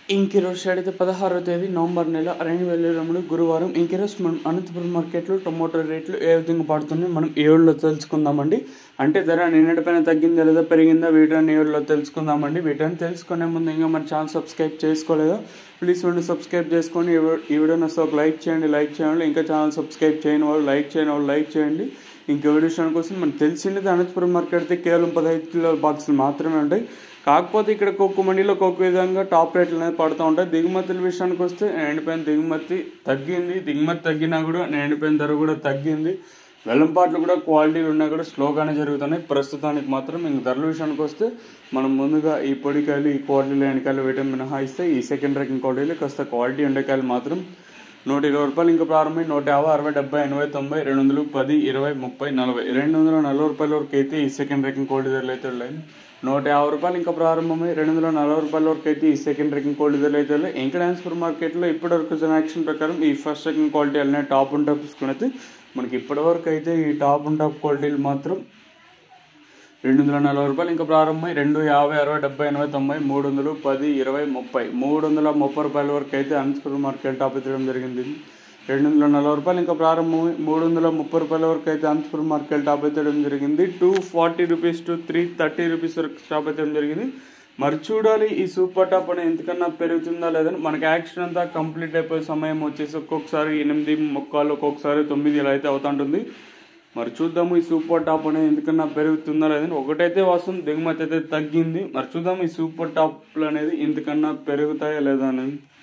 ఇంకిరోజు అయితే పదహారో తేదీ నవంబర్ నెల రెండు వేల ఇరవై మూడు గురువారం ఇంకిరోజు మనం అనంతపురం మార్కెట్లో టొమాటో రేట్లు ఏ విధంగా పడుతున్నాయి మనం ఏ ఊళ్ళో తెలుసుకుందామండి అంటే ధర నిన్నటిపైన తగ్గిందా లేదా పెరిగిందా వీటిని ఏ ఊళ్ళో తెలుసుకుందామండి వీటిని తెలుసుకునే ముందు ఇంకా మన ఛానల్ సబ్స్క్రైబ్ చేసుకోలేదా ప్లీజ్ వీడిని సబ్స్క్రైబ్ చేసుకొని ఈ వీ- ఈ వీడియోని ఒక లైక్ చేయండి లైక్ చేయండి ఇంకా ఛానల్ సబ్స్క్రైబ్ చేయని వాళ్ళు లైక్ చేయని వాళ్ళు లైక్ చేయండి ఇంకా విషయం కోసం మనకు తెలిసింది అనంతపురం మార్కెట్ అయితే కేవలం పదహైదు కిలోల బాక్సులు మాత్రమే ఉంటాయి కాకపోతే ఇక్కడ కొక్కు మండిలో ఒక్కొక్క విధంగా టాప్ రేట్లు అనేది పడుతూ ఉంటాయి దిగుమతుల విషయానికి వస్తే ఎండిపోయిన దిగుమతి తగ్గింది దిగుమతి తగ్గినా కూడా ఎండిపోయిన ధర కూడా తగ్గింది వెల్లంపాట్లు కూడా క్వాలిటీలు ఉన్నా కూడా స్లోగానే జరుగుతున్నాయి ప్రస్తుతానికి మాత్రం ఇంక ధరల విషయానికి వస్తే మనం ముందుగా ఈ పొడికాయలు ఈ క్వాలిటీలు ఎండకాయలు వేయటం మినహాయిస్తే ఈ సెకండ్ ర్యాంకింగ్ క్వాలిటీలు కాస్త క్వాలిటీ ఎండకాయలు మాత్రం నూట ఇరవై రూపాయలు ఇంకా ప్రారంభమై నూట యాభై అరవై డెబ్బై ఎనభై తొంభై రెండు వందలు పది ఇరవై ముప్పై నలభై రెండు వందల నలభై రూపాయల వరకు అయితే ఈ సెకండ్ ర్యాంకింగ్ కోల్డ్ ధరలు అయితే ఉన్నాయి నూట యాభై రూపాయలు ఇంకా ప్రారంభమై రెండు వందల నలభై రూపాయల వరకు అయితే ఈ సెకండ్ ర్యాంకింగ్ కోల్డ్ ధరలు అయితే ఉన్నాయి ఇంకా డాన్స్ సూపర్ మార్కెట్లో ఇప్పటివరకు వచ్చిన యాక్షన్ ప్రకారం ఈ ఫస్ట్ సెకండ్ క్వాలిటీ అనే టాప్ అండ్ టాప్ తీసుకుని అయితే మనకి ఇప్పటివరకు అయితే ఈ టాప్ అండ్ టాప్ క్వాలిటీలు మాత్రం రెండు వందల నలభై రూపాయలు ఇంకా ప్రారంభమై రెండు యాభై అరవై డెబ్బై ఎనభై తొంభై మూడు వందలు పది ఇరవై ముప్పై మూడు వందల ముప్పై రూపాయల వరకు అయితే అనంతపురం మార్కెట్ టాప్ ఎత్తడం జరిగింది రెండు వందల నలభై రూపాయలు ఇంకా ప్రారంభమై మూడు వందల ముప్పై రూపాయల వరకు అయితే అనంతపురం మార్కెట్ టాప్ ఎత్తడం జరిగింది two forty rupees to three thirty rupees వరకు టాప్ ఎత్తడం జరిగింది మరి చూడాలి ఈ సూపర్ టాప్ అనేది ఎంతకన్నా పెరుగుతుందా లేదని మనకి యాక్షన్ అంతా కంప్లీట్ అయిపోయే సమయం వచ్చేసి ఒక్కొక్కసారి ఎనిమిది ముక్కాలు ఒక్కొక్కసారి తొమ్మిది ఇలా అయితే అవుతుంటుంది మరి చూద్దాము ఈ సూపర్ టాప్ అనేది ఎందుకన్నా పెరుగుతుందా లేదని ఒకటైతే వాస్తవం దిగుమతి అయితే తగ్గింది మరి చూద్దాం ఈ సూపర్ టాప్లు అనేది ఇంతకన్నా పెరుగుతాయా లేదా అని